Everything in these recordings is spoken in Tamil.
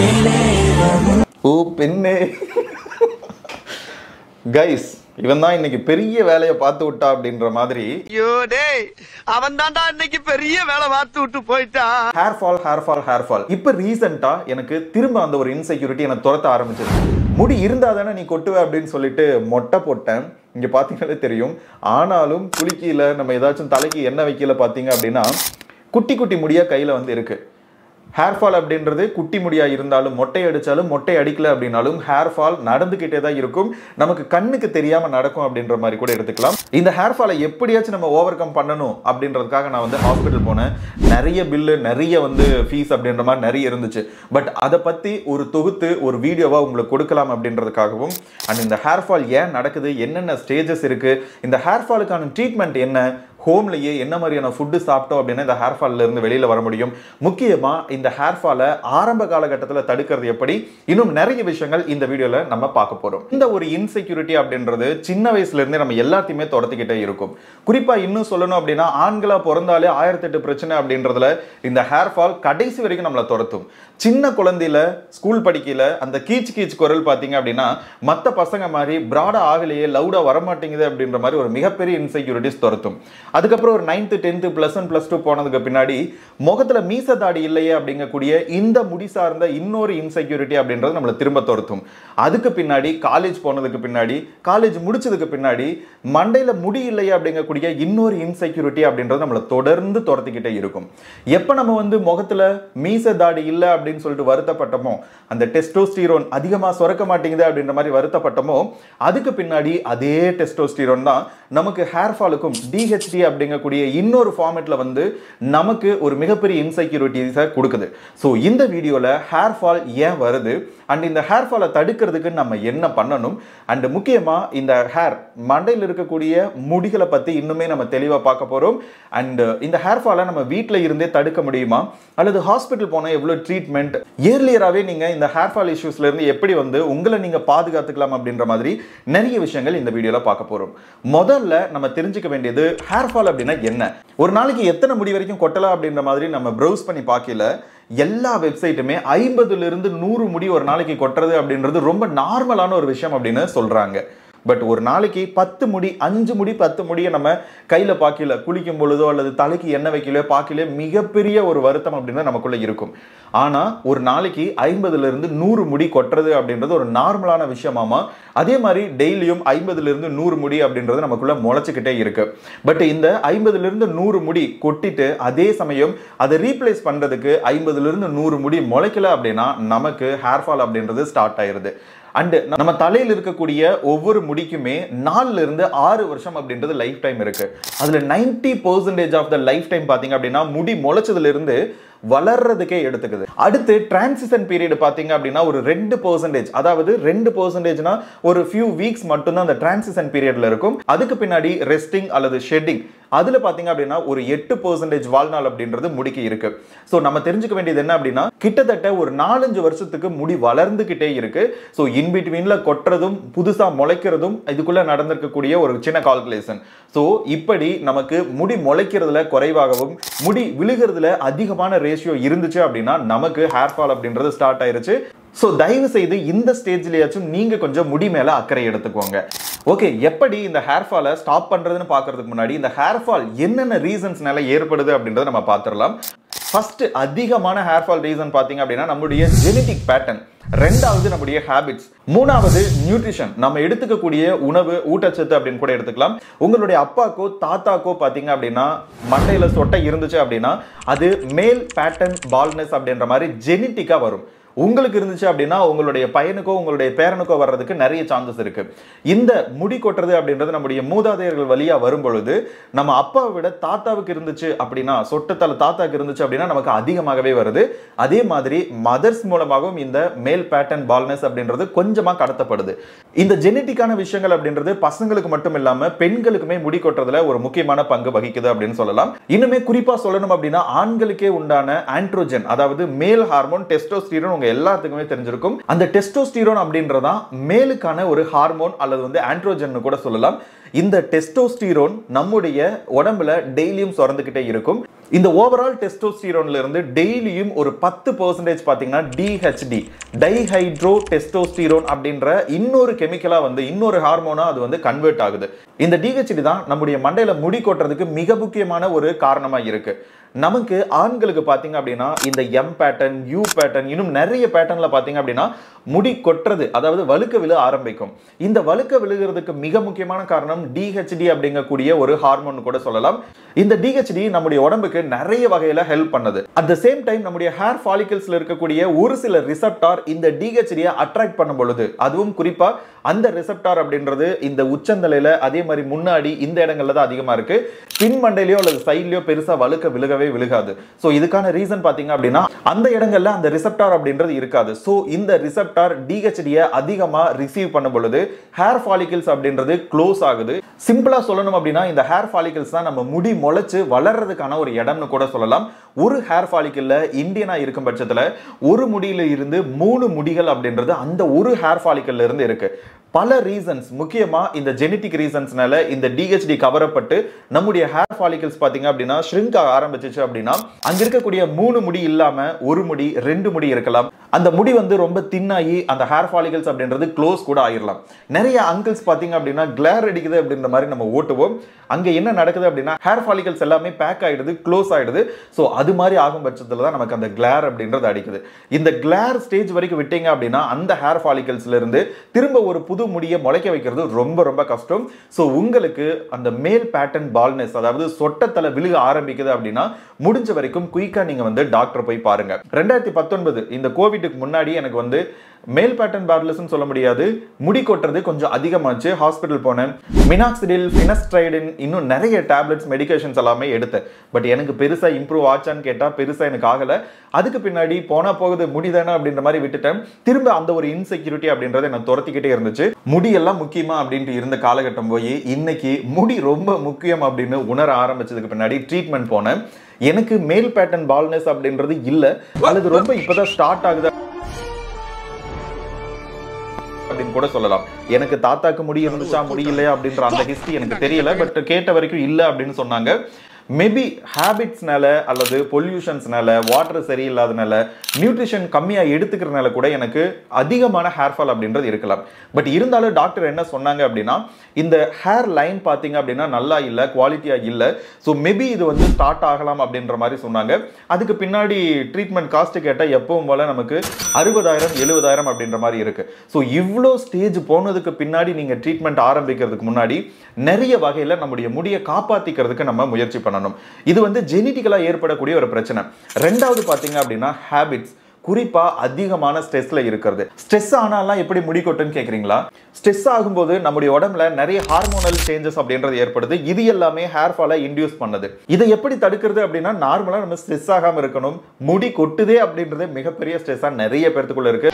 ஓ பெண்ணே கைஸ் இவன் தான் இன்னைக்கு பெரிய வேலையை பார்த்து விட்டா அப்படின்ற மாதிரி ஐயோ டேய் அவன் தான்டா இன்னைக்கு பெரிய வேலை பார்த்து விட்டு போயிட்டான் hair fall hair fall hair fall இப்போ ரீசெண்டா எனக்கு திரும்ப அந்த ஒரு இன்செக்யூரிட்டி எனக்கு துரத்த ஆரம்பிச்சது முடி இருந்தா தானே நீ கொட்டுவ அப்படின்னு சொல்லிட்டு மொட்டை போட்டேன் இங்க பாத்தீங்கன்னாலே தெரியும் ஆனாலும் குளிக்கல நம்ம ஏதாச்சும் தலைக்கு எண்ணெய் வைக்கல பாத்தீங்க அப்படின்னா குட்டி குட்டி முடியா கையில வந்து இருக்கு ஹேர் ஃபால் அப்படின்றது குட்டி முடியா இருந்தாலும் மொட்டை அடிச்சாலும் மொட்டை அடிக்கல அப்படின்னாலும் ஹேர் ஃபால் நடந்துகிட்டே தான் இருக்கும் நமக்கு கண்ணுக்கு தெரியாம நடக்கும் அப்படின்ற மாதிரி கூட எடுத்துக்கலாம் இந்த ஹேர் ஃபாலை எப்படியாச்சும் நம்ம ஓவர் கம் பண்ணணும் அப்படின்றதுக்காக நான் வந்து ஹாஸ்பிட்டல் போனேன் நிறைய பில்லு நிறைய வந்து ஃபீஸ் அப்படின்ற மாதிரி நிறைய இருந்துச்சு பட் அதை பத்தி ஒரு தொகுத்து ஒரு வீடியோவா உங்களுக்கு கொடுக்கலாம் அப்படின்றதுக்காகவும் அண்ட் இந்த ஹேர் ஃபால் ஏன் நடக்குது என்னென்ன ஸ்டேஜஸ் இருக்கு இந்த ஹேர் ஃபாலுக்கான ட்ரீட்மெண்ட் என்ன ஹோம்லயே என்ன மாதிரியான ஃபுட்டு சாப்பிட்டோம் அப்படின்னா இந்த ஹேர் ஃபால்ல இருந்து வெளியில வர முடியும் முக்கியமா இந்த ஹேர் ஃபாலை ஆரம்ப காலகட்டத்தில் தடுக்கிறது எப்படி இன்னும் நிறைய விஷயங்கள் இந்த வீடியோல நம்ம பார்க்க போறோம் இந்த ஒரு இன்செக்யூரிட்டி அப்படின்றது சின்ன வயசுல இருந்தே நம்ம எல்லாத்தையுமே துரத்திக்கிட்டே இருக்கும் குறிப்பா இன்னும் சொல்லணும் அப்படின்னா ஆண்களா பிறந்தாலே ஆயிரத்தெட்டு பிரச்சனை அப்படின்றதுல இந்த ஹேர் ஃபால் கடைசி வரைக்கும் நம்மளை துரத்தும் சின்ன குழந்தையில ஸ்கூல் படிக்கல அந்த கீச் கீச் குரல் பாத்தீங்க அப்படின்னா மத்த பசங்க மாதிரி பிராடா ஆகலையே லவுடா வரமாட்டேங்குது அப்படின்ற மாதிரி ஒரு மிகப்பெரிய இன்செக்யூரிட்டிஸ் துரத்தும் அதுக்கப்புறம் ஒரு ninth tenth plus one plus two போனதுக்கு பின்னாடி முகத்துல மீச தாடி இல்லையே அப்படிங்கக்கூடிய இந்த முடி சார்ந்த இன்னொரு இன்செக்யூரிட்டி அப்படின்றது நம்மளை திரும்ப துரத்தும் அதுக்கு பின்னாடி காலேஜ் போனதுக்கு பின்னாடி காலேஜ் முடிச்சதுக்கு பின்னாடி மண்டையில முடி இல்லையே அப்படிங்கக்கூடிய இன்னொரு இன்செக்யூரிட்டி அப்படின்றது நம்மளை தொடர்ந்து துரத்திக்கிட்டே இருக்கும் எப்ப நம்ம வந்து முகத்துல மீச தாடி இல்லை அப்படின்னு சொல்லிட்டு வருத்தப்பட்டோமோ அந்த டெஸ்டோஸ்டீரோன் அதிகமா சுரக்க மாட்டேங்குது அப்படின்ற மாதிரி வருத்தப்பட்டோமோ அதுக்கு பின்னாடி அதே டெஸ்டோஸ்டீரோன் தான் நமக்கு ஹேர் ஃபாலுக்கும் டிஹெச்டி அப்படிங்கக்கூடிய இன்னொரு ஃபார்மேட்ல வந்து நமக்கு ஒரு மிகப்பெரிய இன்செக்யூரிட்டிஸை கொடுக்குது ஸோ இந்த வீடியோல ஹேர் ஃபால் ஏன் வருது அண்ட் இந்த ஹேர் ஃபாலை தடுக்கிறதுக்கு நம்ம என்ன பண்ணணும் அண்ட் முக்கியமா இந்த ஹேர் மண்டையில் இருக்கக்கூடிய முடிகளை பத்தி இன்னுமே நம்ம தெளிவா பார்க்க போறோம் அண்ட் இந்த ஹேர் ஃபாலை நம்ம வீட்டில் இருந்தே தடுக்க முடியுமா அல்லது ஹாஸ்பிட்டல் போனா எவ்வளவு ட்ரீட்மெண்ட் இயர்லியராகவே நீங்க இந்த ஹேர் ஃபால் இஷ்யூஸ்ல இருந்து எப்படி வந்து உங்களை நீங்க பாதுகாத்துக்கலாம் அப்படின்ற மாதிரி நிறைய விஷயங்கள் இந்த வீடியோல பார்க்க போறோம் முதல்ல நம்ம தெரிஞ்சுக்க வேண்டியது ஹேர் ஃபால் அப்படின்னா என்ன ஒரு நாளைக்கு எத்தனை முடி வரைக்கும் கொட்டலாம் அப்படின்ற மாதிரி நம்ம ப்ரௌஸ் பண்ணி பார்க்கல எல்லா வெப்சைட்டுமே ஐம்பதுல இருந்து நூறு முடி ஒரு நாளைக்கு கொட்டுறது அப்படின்றது ரொம்ப நார்மலான ஒரு விஷயம் அப்படின்னு சொல்றாங்க பட் ஒரு நாளைக்கு பத்து முடி அஞ்சு முடி பத்து முடியை நம்ம கையில பாக்கல குளிக்கும் பொழுதோ அல்லது தலைக்கு எண்ணெய் வைக்கலையோ பாக்கல மிகப்பெரிய ஒரு வருத்தம் அப்படின்னு நமக்குள்ள இருக்கும் ஆனா ஒரு நாளைக்கு ஐம்பதுல இருந்து நூறு முடி கொட்டுறது அப்படின்றது ஒரு நார்மலான விஷயமாமா அதே மாதிரி டெய்லியும் ஐம்பதுல இருந்து நூறு முடி அப்படின்றது நமக்குள்ள முளைச்சுக்கிட்டே இருக்கு பட் இந்த ஐம்பதுல இருந்து நூறு முடி கொட்டிட்டு அதே சமயம் அதை ரீப்ளேஸ் பண்றதுக்கு ஐம்பதுல இருந்து நூறு முடி முளைக்கல அப்படின்னா நமக்கு ஹேர் ஃபால் அப்படின்றது ஸ்டார்ட் ஆயிருது அண்டு நம்ம தலையில் இருக்கக்கூடிய ஒவ்வொரு முடிக்குமே நாலுல இருந்து ஆறு வருஷம் அப்படின்றது லைஃப் டைம் இருக்கு அதுல ninety percentage of the lifetime பாத்தீங்க அப்படின்னா முடி முளைச்சதுல இருந்து வளர்றதுக்கே எடுத்துக்குது அடுத்து டிரான்சிஷன் பீரியட் பாத்தீங்க அப்படின்னா ஒரு ரெண்டு பர்சன்டேஜ் அதாவது ரெண்டு பர்சன்டேஜ்னா ஒரு ஃபியூ வீக்ஸ் மட்டும்தான் அந்த டிரான்சிஷன் பீரியட்ல இருக்கும் அதுக்கு பின்னாடி ரெஸ்டிங் அல்லது ஷெட்டிங் அதுல பாத்தீங்க அப்படின்னா ஒரு எட்டு பர்சன்டேஜ் வாழ்நாள் அப்படின்றது முடிக்கு இருக்கு ஸோ நம்ம தெரிஞ்சுக்க வேண்டியது என்ன அப்படின்னா கிட்டத்தட்ட ஒரு நாலஞ்சு வருஷத்துக்கு முடி வளர்ந்துகிட்டே இருக்கு ஸோ இன்பிட்வீன்ல கொட்டுறதும் புதுசா முளைக்கிறதும் இதுக்குள்ள நடந்திருக்கக்கூடிய ஒரு சின்ன கால்குலேஷன் ஸோ இப்படி நமக்கு முடி முளைக்கிறதுல குறைவாகவும் முடி விழுகிறதுல அதிகமான ரேஷியோ இருந்துச்சு அப்படின்னா நமக்கு ஹேர் ஃபால் அப்படின்றது ஸ்டார்ட் ஆயிருச்சு ஸோ தயவு செய்து இந்த ஸ்டேஜ்லயாச்சும் நீங்க கொஞ்சம் முடி மேல அக்கறை எடுத்துக்கோங்க ஓகே எப்படி இந்த ஹேர் ஃபாலை ஸ்டாப் பண்றதுன்னு பார்க்கறதுக்கு முன்னாடி இந்த ஹேர் ஃபால் என்னென்ன ரீசன்ஸ்னால ஏற்படுது அப்படின்றத நம்ம பார்த்துடலாம் ஃபர்ஸ்ட் அதிகமான ஹேர் ஃபால் ரீசன் பார்த்தீங்க அப்படின்னா நம்முடைய ஜெனடிக் பேட்டர்ன் ரெண்டாவது நம்முடைய ஹேபிட்ஸ் மூணாவது நியூட்ரிஷன் நம்ம எடுத்துக்கக்கூடிய உணவு ஊட்டச்சத்து அப்படின்னு கூட எடுத்துக்கலாம் உங்களுடைய அப்பாக்கோ தாத்தாக்கோ பார்த்தீங்க அப்படின்னா மண்டையில சொட்டை இருந்துச்சு அப்படின்னா அது மேல் பேட்டர்ன் பால்னஸ் அப்படின்ற மாதிரி ஜெனட்டிக்கா வரும் உங்களுக்கு இருந்துச்சு அப்படின்னா உங்களுடைய பையனுக்கோ உங்களுடைய பேரனுக்கோ வர்றதுக்கு நிறைய சான்சஸ் இருக்கு இந்த முடி கொட்டுறது அப்படின்றது நம்முடைய மூதாதையர்கள் வழியா வரும் பொழுது நம்ம அப்பாவை விட தாத்தாவுக்கு இருந்துச்சு அப்படின்னா சொட்டத்தல தாத்தாவுக்கு இருந்துச்சு அப்படின்னா நமக்கு அதிகமாகவே வருது அதே மாதிரி மதர்ஸ் மூலமாகவும் இந்த மேல் பேட்டர்ன் பால்னஸ் அப்படின்றது கொஞ்சமா கடத்தப்படுது இந்த ஜெனட்டிக்கான விஷயங்கள் அப்படின்றது பசங்களுக்கு மட்டும் இல்லாம பெண்களுக்குமே முடி கொட்டுறதுல ஒரு முக்கியமான பங்கு வகிக்குது அப்படின்னு சொல்லலாம் இன்னுமே குறிப்பா சொல்லணும் அப்படின்னா ஆண்களுக்கே உண்டான ஆண்ட்ரோஜன் அதாவது மேல் ஹார்மோன் டெஸ்டோஸ்டீரோன் உங்க எல்லாத்துக்குமே தெரிஞ்சிருக்கும் அந்த டெஸ்டோஸ்டீரோன் அப்படின்றதான் மேலுக்கான ஒரு ஹார்மோன் அல்லது வந்து ஆண்ட்ரோஜன் கூட சொல்லலாம் இந்த டெஸ்டோஸ்டீரோன் நம்முடைய உடம்புல டெய்லியும் சுரந்துக்கிட்டே இருக்கும் இந்த ஓவரால் டெஸ்டோஸ்டீரோன்ல இருந்து டெய்லியும் ஒரு பத்து பர்சன்டேஜ் பார்த்தீங்கன்னா டிஹெச்டி டைஹைட்ரோ டெஸ்டோஸ்டீரோன் அப்படின்ற இன்னொரு கெமிக்கலா வந்து இன்னொரு ஹார்மோனா அது வந்து கன்வெர்ட் ஆகுது இந்த டிஹெச்டி தான் நம்முடைய மண்டையில முடி கொட்டுறதுக்கு மிக முக்கியமான ஒரு காரணமா இருக்கு நமக்கு ஆண்களுக்கு பார்த்தீங்க அப்படின்னா இந்த எம் பேட்டர்ன் யூ பேட்டர்ன் இன்னும் நிறைய பேட்டர்ன்ல பார்த்தீங்க அப்படின்னா முடி கொட்டுறது அதாவது வழுக்க விழ ஆரம்பிக்கும் இந்த வழுக்க விழுகிறதுக்கு மிக முக்கியமான காரணம் டிஹெச்டி அப்படிங்கக்கூடிய ஒரு ஹார்மோன் கூட சொல்லலாம் இந்த டிஹெச்டி நம்முடைய உடம்புக்கு நிறைய வகையில ஹெல்ப் பண்ணுது அட் த சேம் டைம் நம்முடைய ஹேர் ஃபாலிகல்ஸ்ல இருக்கக்கூடிய ஒரு சில ரிசப்டார் இந்த டிஹெச்டியை அட்ராக்ட் பண்ணும் பொழுது அதுவும் குறிப்பா அந்த ரிசப்டார் அப்படின்றது இந்த உச்சந்தலையில அதே மாதிரி முன்னாடி இந்த இடங்கள்ல தான் அதிகமா இருக்கு பின் மண்டையிலயோ அல்லது சைட்லயோ பெருசா வழுக்க விழுகவே விழுகாது ஸோ இதுக்கான ரீசன் பாத்தீங்க அப்படின்னா அந்த இடங்கள்ல அந்த ரிசப்டார் அப்படின்றது இருக்காது ஸோ இந்த ரிசப்டார் டிஹெச்டியை அதிகமா ரிசீவ் பண்ணும் பொழுது ஹேர் ஃபாலிகல்ஸ் அப்படின்றது க்ளோஸ் ஆகுது சிம்பிளா சொல்லணும் அப்படின்னா இந்த ஹேர் ஃபாலிகல்ஸ் தான் நம்ம முடி முளைச்சு வளர்றதுக்கான ஒரு இடம்னு கூட சொல்லலாம் ஒரு ஹேர் ஃபாலிக்கல்ல இந்தியனா இருக்கும் பட்சத்துல ஒரு முடியில இருந்து மூணு முடிகள் அப்படின்றது அந்த ஒரு ஹேர் ஃபாலிக்கல்ல இருந்து இருக்கு பல ரீசன்ஸ் முக்கியமா இந்த ஜெனட்டிக் ரீசன்ஸ்னால இந்த டிஹெச்டி கவரப்பட்டு நம்முடைய ஹேர் ஃபாலிகல்ஸ் பாத்தீங்க அப்படின்னா ஷ்ரிங்க் ஆக ஆரம்பிச்சிச்சு அப்படின்னா அங்க இருக்கக்கூடிய மூணு முடி இல்லாம ஒரு முடி ரெண்டு முடி இருக்கலாம் அந்த முடி வந்து ரொம்ப தின்னாகி அந்த ஹேர் ஃபாலிகல்ஸ் அப்படின்றது க்ளோஸ் கூட ஆயிரலாம் நிறைய அங்கிள்ஸ் பாத்தீங்க அப்படின்னா கிளேர் அடிக்குது அப்படின்ற மாதிரி நம்ம ஓட்டுவோம் அங்க என்ன நடக்குது அப்படின்னா ஹேர் ஃபாலிகல்ஸ் எல்லாமே பேக் ஆயிடுது க்ளோஸ் ஆயிடுது ஸோ அது மாதிரி ஆகும் பட்சத்துல தான் நமக்கு அந்த கிளேர் அப்படின்றது அடிக்குது இந்த கிளேர் ஸ்டேஜ் வரைக்கும் விட்டீங்க அப்படின்னா அந்த ஹேர் ஃபாலிகல்ஸ்ல இருந்து திரும்ப ஒரு புது முடியை முளைக்க வைக்கிறது ரொம்ப ரொம்ப கஷ்டம் ஸோ உங்களுக்கு அந்த மேல் பேட்டர்ன் பால்னஸ் அதாவது சொட்டத்தலை விழுக ஆரம்பிக்குது அப்படின்னா முடிஞ்ச வரைக்கும் குயிக்கா நீங்க வந்து டாக்டர் போய் பாருங்க ரெண்டாயிரத்தி பத்தொன்பது இந்த கோவிட்டுக்கு முன்னாடி எனக்கு வந்து மேல் பேட்டர்ன் பார்லஸ்னு சொல்ல முடியாது முடி கொட்டுறது கொஞ்சம் அதிகமாச்சு ஹாஸ்பிட்டல் போனேன் மினாக்சிடில் ஃபினஸ்ட்ரைடின் இன்னும் நிறைய டேப்லெட்ஸ் மெடிகேஷன்ஸ் எல்லாமே எடுத்தேன் பட் எனக்கு பெருசா இம்ப்ரூவ் ஆச்சான்னு கேட்டா பெருசா எனக்கு ஆகல அதுக்கு பின்னாடி போனா போகுது முடிதானே அப்படின்ற மாதிரி விட்டுட்டேன் திரும்ப அந்த ஒரு இன்செக்யூரிட்டி அப்படின்றது என்ன துரத்திக்கிட்டே இருந்துச்சு முடியெல்லாம் முக்கியமா அப்படின்ட்டு இருந்த காலகட்டம் போய் இன்னைக்கு முடி ரொம்ப முக்கியம் அப்படின்னு உணர ஆரம்பிச்சதுக்கு பின்னாடி ட்ரீட்மெண்ட் போனேன் எனக்கு மேல் பேட்டர்ன் பால்னஸ் அப்படின்றது இல்ல அல்லது ரொம்ப இப்பதான் ஸ்டார்ட் ஆகுது அப்படின்னு கூட சொல்லலாம் எனக்கு தாத்தாக்கு முடி இருந்துச்சா முடியலையா அப்படின்ற அந்த ஹிஸ்டரி எனக்கு தெரியல பட் கேட்ட வரைக்கும் இல்ல அப்படின்னு சொன்னாங்க மேபி ஹேபிட்ஸ்னால அல்லது பொல்யூஷன்ஸ்னால வாட்டர் சரியில்லாதனால நியூட்ரிஷன் கம்மியாக எடுத்துக்கிறதுனால கூட எனக்கு அதிகமான ஹேர் ஃபால் அப்படின்றது இருக்கலாம் பட் இருந்தாலும் டாக்டர் என்ன சொன்னாங்க அப்படின்னா இந்த ஹேர் லைன் பார்த்தீங்க அப்படின்னா நல்லா இல்லை குவாலிட்டியாக இல்லை ஸோ மேபி இது வந்து ஸ்டார்ட் ஆகலாம் அப்படின்ற மாதிரி சொன்னாங்க அதுக்கு பின்னாடி ட்ரீட்மெண்ட் காஸ்ட் கேட்டால் எப்பவும் போல நமக்கு அறுபதாயிரம் எழுபதாயிரம் அப்படின்ற மாதிரி இருக்கு ஸோ இவ்வளோ ஸ்டேஜ் போனதுக்கு பின்னாடி நீங்கள் ட்ரீட்மெண்ட் ஆரம்பிக்கிறதுக்கு முன்னாடி நிறைய வகையில் நம்முடைய முடியை காப்பாற்றிக்கிறதுக்கு நம்ம முயற்சி பண்ணணும் இது வந்து ஜெனட்டிக்கலாக ஏற்படக்கூடிய ஒரு பிரச்சனை ரெண்டாவது பார்த்தீங்க அப்படின்னா ஹேபிட்ஸ் குறிப்பா அதிகமான ஸ்ட்ரெஸ்ல இருக்கிறது ஸ்ட்ரெஸ் ஆனாலாம் எப்படி முடி கொட்டுன்னு கேக்குறீங்களா ஸ்ட்ரெஸ் ஆகும்போது நம்முடைய உடம்புல நிறைய ஹார்மோனல் சேஞ்சஸ் அப்படின்றது ஏற்படுது இது எல்லாமே ஹேர் ஃபாலை இன்டியூஸ் பண்ணுது இதை எப்படி தடுக்கிறது அப்படின்னா நார்மலா நம்ம ஸ்ட்ரெஸ் ஆகாம இருக்கணும் முடி கொட்டுதே அப்படின்றது மிகப்பெரிய ஸ்ட்ரெஸ்ஸா நிறைய பேர்த்துக்குள்ள இருக்கு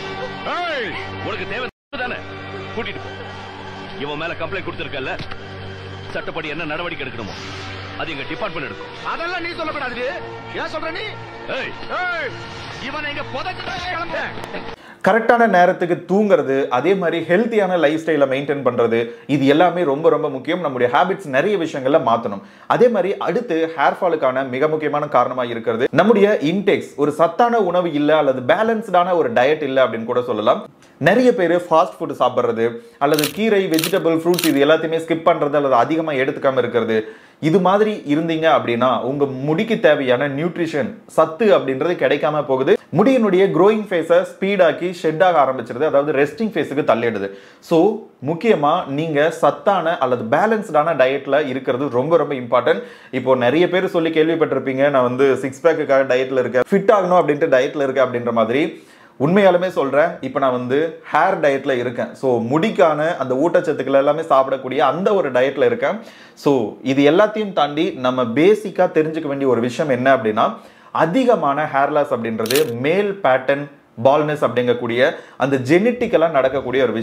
உனக்கு தேவை தானே கூட்டிட்டு போ இவன் மேல கம்ப்ளைண்ட் கொடுத்திருக்கல சட்டப்படி என்ன நடவடிக்கை எடுக்கணுமோ அது எங்க டிபார்ட்மெண்ட் எடுக்கும் அதெல்லாம் நீ சொல்லக்கூடாது ஏன் சொல்ற நீ ஏய் இவனை இங்க புதைச்சிட்டு கிளம்புறேன் கரெக்டான நேரத்துக்கு தூங்குறது அதே மாதிரி ஹெல்த்தியான லைஃப் ஸ்டைலை மெயின்டைன் பண்றது இது எல்லாமே ரொம்ப ரொம்ப முக்கியம் நம்முடைய ஹேபிட்ஸ் நிறைய விஷயங்கள்ல மாத்தணும் அதே மாதிரி அடுத்து ஹேர் ஃபாலுக்கான மிக முக்கியமான காரணமா இருக்கிறது நம்முடைய இன்டேக்ஸ் ஒரு சத்தான உணவு இல்ல அல்லது பேலன்ஸ்டான ஒரு டயட் இல்ல அப்படின்னு கூட சொல்லலாம் நிறைய பேர் ஃபாஸ்ட் ஃபுட் சாப்பிட்றது அல்லது கீரை வெஜிடபிள் ஃப்ரூட்ஸ் இது எல்லாத்தையுமே ஸ்கிப் பண்றது அல்லது அதிகமா எடுத்துக்காம இருக்கிறது இது மாதிரி இருந்தீங்க அப்படின்னா உங்க முடிக்கு தேவையான நியூட்ரிஷன் சத்து அப்படின்றது கிடைக்காம போகுது முடியினுடைய க்ரோயிங் ஃபேஸை ஸ்பீடாக்கி ஷெட் ஆக ஆரம்பிச்சிருது அதாவது ரெஸ்டிங் ஃபேஸுக்கு தள்ளிடுது ஸோ முக்கியமா நீங்க சத்தான அல்லது பேலன்ஸ்டான டயட்ல இருக்கிறது ரொம்ப ரொம்ப இம்பார்ட்டன்ட் இப்போ நிறைய பேர் சொல்லி கேள்விப்பட்டிருப்பீங்க நான் வந்து சிக்ஸ் பேக்குக்காக டயட்ல இருக்கேன் ஃபிட் ஆகணும் அப்படின்ட்டு டயட்ல இருக்கேன் அப்படின்ற மாதிரி உண்மையாலுமே சொல்றேன் இப்போ நான் வந்து ஹேர் டயட்ல இருக்கேன் ஸோ முடிக்கான அந்த ஊட்டச்சத்துக்கள் எல்லாமே சாப்பிடக்கூடிய அந்த ஒரு டயட்ல இருக்கேன் ஸோ இது எல்லாத்தையும் தாண்டி நம்ம பேசிக்கா தெரிஞ்சுக்க வேண்டிய ஒரு விஷயம் என்ன அப்படின்னா அதிகமான ஹேர் லாஸ் அப்படின்றது மேல் பேட்டர்ன் பால்னஸ் அப்படிங்கக்கூடிய அந்த ஜெனட்டிக்கலாக நடக்கக்கூடிய ஒரு விஷயம்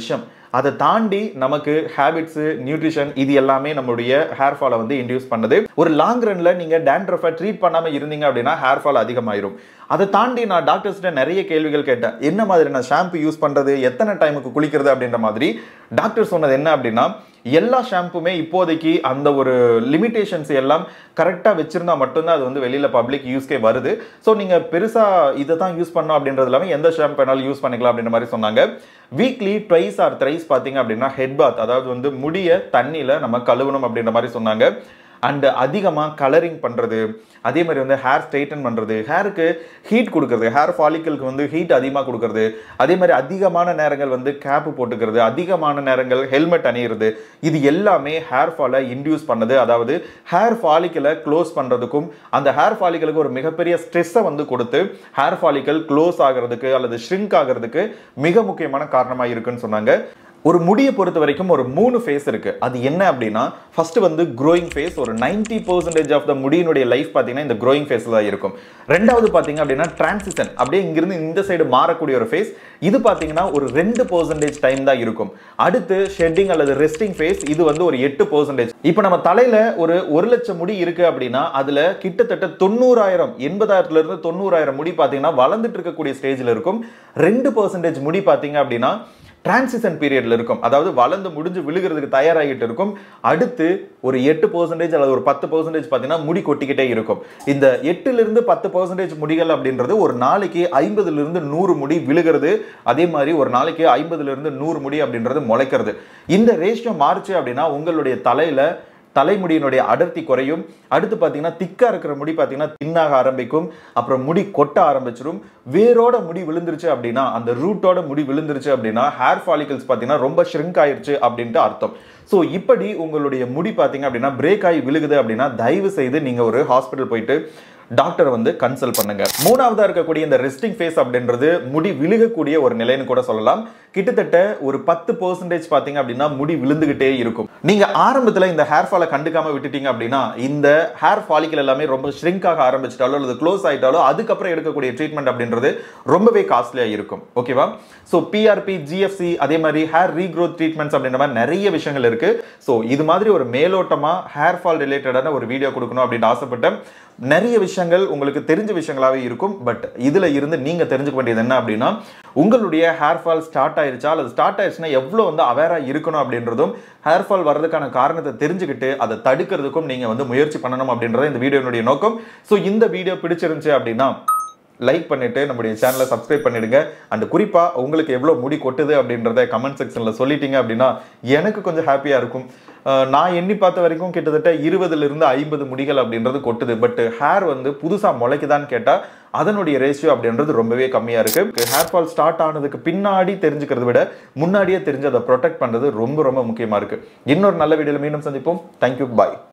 அதை தாண்டி நமக்கு ஹேபிட்ஸ் நியூட்ரிஷன் இது எல்லாமே நம்மளுடைய ஹேர் ஃபாலை வந்து இன்டியூஸ் பண்ணுது ஒரு லாங் ரன்ல நீங்க டேண்ட்ரஃபை ட்ரீட் பண்ணாம இருந்தீங்க அப்படின்னா ஹேர் ஃபால் அதிகமாயிரும் அதை தாண்டி நான் டாக்டர்ஸ்கிட்ட நிறைய கேள்விகள் கேட்டேன் என்ன மாதிரி நான் ஷாம்பு யூஸ் பண்றது எத்தனை டைமுக்கு குளிக்கிறது அப்படின்ற மாதிரி டாக்டர் சொன்னது என்ன அப்படின்னா எல்லா ஷாம்புமே இப்போதைக்கு அந்த ஒரு லிமிட்டேஷன்ஸ் எல்லாம் கரெக்டாக வச்சிருந்தா மட்டும்தான் அது வந்து வெளியில் பப்ளிக் யூஸ்க்கே வருது ஸோ நீங்கள் பெருசாக இதை தான் யூஸ் பண்ணோம் அப்படின்றது இல்லாமல் எந்த ஷாம்பு வேணாலும் யூஸ் பண்ணிக்கலாம் அப்படின்ற மாதிரி சொன்னாங்க வீக்லி ட்வைஸ் ஆர் த்ரைஸ் பார்த்தீங்க அப்படின்னா ஹெட் பாத் அதாவது வந்து முடிய தண்ணியில் நம்ம கழுவணும் அப்படின்ற மாதிரி சொன்னாங்க அண்ட் அதிகமாக கலரிங் பண்ணுறது அதே மாதிரி வந்து ஹேர் ஸ்ட்ரைட்டன் பண்ணுறது ஹேருக்கு ஹீட் கொடுக்கறது ஹேர் ஃபாலிக்கலுக்கு வந்து ஹீட் அதிகமாக கொடுக்கறது அதே மாதிரி அதிகமான நேரங்கள் வந்து கேப்பு போட்டுக்கிறது அதிகமான நேரங்கள் ஹெல்மெட் அணியிறது இது எல்லாமே ஹேர் ஃபாலை இன்டியூஸ் பண்ணுது அதாவது ஹேர் ஃபாலிக்கலை க்ளோஸ் பண்ணுறதுக்கும் அந்த ஹேர் ஃபாலிக்கலுக்கு ஒரு மிகப்பெரிய ஸ்ட்ரெஸ்ஸை வந்து கொடுத்து ஹேர் ஃபாலிக்கல் க்ளோஸ் ஆகிறதுக்கு அல்லது ஷ்ரிங்க் ஆகிறதுக்கு மிக முக்கியமான காரணமாக இருக்குன்னு சொன்னாங்க ஒரு முடியை பொறுத்த வரைக்கும் ஒரு மூணு ஃபேஸ் இருக்கு அது என்ன அப்படின்னா ஃபர்ஸ்ட் வந்து க்ரோயிங் ஃபேஸ் ஒரு 90% பர்சன்டேஜ் ஆஃப் த முடியினுடைய லைஃப் பார்த்தீங்கன்னா இந்த க்ரோயிங் ஃபேஸில் தான் இருக்கும் ரெண்டாவது பார்த்தீங்க அப்படின்னா டிரான்சிஷன் அப்படியே இங்கிருந்து இந்த சைடு மாறக்கூடிய ஒரு ஃபேஸ் இது பார்த்தீங்கன்னா ஒரு ரெண்டு பர்சன்டேஜ் டைம் தான் இருக்கும் அடுத்து ஷெட்டிங் அல்லது ரெஸ்டிங் ஃபேஸ் இது வந்து ஒரு எட்டு பர்சன்டேஜ் இப்போ நம்ம தலையில ஒரு ஒரு லட்சம் முடி இருக்கு அப்படின்னா அதுல கிட்டத்தட்ட தொண்ணூறாயிரம் எண்பதாயிரத்துல இருந்து தொண்ணூறாயிரம் முடி பார்த்தீங்கன்னா வளர்ந்துட்டு இருக்கக்கூடிய ஸ்டேஜில் இருக்கும் ரெண்டு பர்சன்டேஜ் முடி பார்த்தீங்க அப்படின்னா டிரான்சிஷன் பீரியட்ல இருக்கும் அதாவது வளர்ந்து முடிஞ்சு விழுகிறதுக்கு தயாராகிட்டு இருக்கும் அடுத்து ஒரு எட்டு பர்சன்டேஜ் அல்லது ஒரு பத்து பர்சன்டேஜ் பார்த்தீங்கன்னா முடி கொட்டிக்கிட்டே இருக்கும் இந்த எட்டுல இருந்து பத்து பர்சன்டேஜ் முடிகள் அப்படின்றது ஒரு நாளைக்கு ஐம்பதுல இருந்து நூறு முடி விழுகிறது அதே மாதிரி ஒரு நாளைக்கு ஐம்பதுல இருந்து நூறு முடி அப்படின்றது முளைக்கிறது இந்த ரேஷியோ மாறுச்சு அப்படின்னா உங்களுடைய தலையில தலைமுடியினுடைய அடர்த்தி குறையும் அடுத்து பார்த்தீங்கன்னா திக்கா இருக்கிற முடி பார்த்தீங்கன்னா தின்னாக ஆரம்பிக்கும் அப்புறம் முடி கொட்ட ஆரம்பிச்சிடும் வேரோட முடி விழுந்துருச்சு அப்படின்னா அந்த ரூட்டோட முடி விழுந்துருச்சு அப்படின்னா ஹேர் ஃபாலிகல்ஸ் பார்த்தீங்கன்னா ரொம்ப ஷ்ரிங்க் ஆயிருச்சு அப்படின்ட்டு அர்த்தம் ஸோ இப்படி உங்களுடைய முடி பார்த்தீங்க அப்படின்னா பிரேக் ஆகி விழுகுது அப்படின்னா தயவு செய்து நீங்க ஒரு ஹாஸ்பிட்டல் போயிட்டு டாக்டர் வந்து கன்சல்ட் பண்ணுங்க மூணாவதா இருக்கக்கூடிய இந்த ரெஸ்டிங் ஃபேஸ் அப்படின்றது முடி விழுகக்கூடிய ஒரு நிலைன்னு கூட சொல்லலாம் கிட்டத்தட்ட ஒரு பத்து பர்சன்டேஜ் பாத்தீங்க அப்படின்னா முடி விழுந்துகிட்டே இருக்கும் நீங்க ஆரம்பத்துல இந்த ஹேர் ஃபாலை கண்டுக்காம விட்டுட்டீங்க அப்படின்னா இந்த ஹேர் ஃபாலிக்கல் எல்லாமே ரொம்ப ஷ்ரிங்க் ஆக ஆரம்பிச்சிட்டாலோ அல்லது க்ளோஸ் ஆயிட்டாலோ அதுக்கப்புறம் எடுக்கக்கூடிய ட்ரீட்மெண்ட் அப்படின்றது ரொம்பவே காஸ்ட்லியா இருக்கும் ஓகேவா ஸோ பிஆர்பி ஜிஎஃப்சி அதே மாதிரி ஹேர் ரீக்ரோத் ட்ரீட்மெண்ட்ஸ் அப்படின்ற மாதிரி நிறைய விஷயங்கள் இருக்கு ஸோ இது மாதிரி ஒரு மேலோட்டமா ஹேர் ஃபால் ரிலேட்டடான ஒரு வீடியோ கொடுக்கணும் அப்படின்னு ஆசைப்பட்டேன் நிறைய விஷயங்கள் உங்களுக்கு தெரிஞ்ச விஷயங்களாவே இருக்கும் பட் இதுல இருந்து நீங்க தெரிஞ்சுக்க வேண்டியது என்ன அப்படின்னா உங்களுடைய ஹேர் ஃபால் ஸ்டார்ட் ஆயிருச்சா அல்லது ஸ்டார்ட் ஆயிடுச்சுன்னா எவ்வளோ வந்து அவேரா இருக்கணும் அப்படின்றதும் ஹேர் ஃபால் வர்றதுக்கான காரணத்தை தெரிஞ்சுக்கிட்டு அதை தடுக்கிறதுக்கும் நீங்க வந்து முயற்சி பண்ணணும் அப்படின்றது இந்த வீடியோனுடைய நோக்கம் ஸோ இந்த வீடியோ பிடிச்சிருந்துச்சு அப்படின்னா லைக் பண்ணிட்டு நம்முடைய சேனலை சப்ஸ்கிரைப் பண்ணிடுங்க அண்ட் குறிப்பா உங்களுக்கு எவ்வளவு முடி கொட்டுது அப்படின்றத கமெண்ட் செக்ஷன்ல சொல்லிட்டீங்க அப்படின்னா எனக்கு கொஞ்சம் ஹாப்பியா இருக்கும் அஹ் நான் எண்ணி பார்த்த வரைக்கும் கிட்டத்தட்ட இருபதுல இருந்து ஐம்பது முடிகள் அப்படின்றது கொட்டுது பட் ஹேர் வந்து புதுசா முளைக்குதான்னு கேட்டா அதனுடைய ரேஷியோ அப்படின்றது ரொம்பவே கம்மியா இருக்கு ஹேர் ஃபால் ஸ்டார்ட் ஆனதுக்கு பின்னாடி தெரிஞ்சுக்கிறத விட முன்னாடியே தெரிஞ்சு அதை ப்ரொடெக்ட் பண்றது ரொம்ப ரொம்ப முக்கியமா இருக்கு இன்னொரு நல்ல வீடியோல மீண்டும் சந்திப்போம் தேங்க்யூ பாய்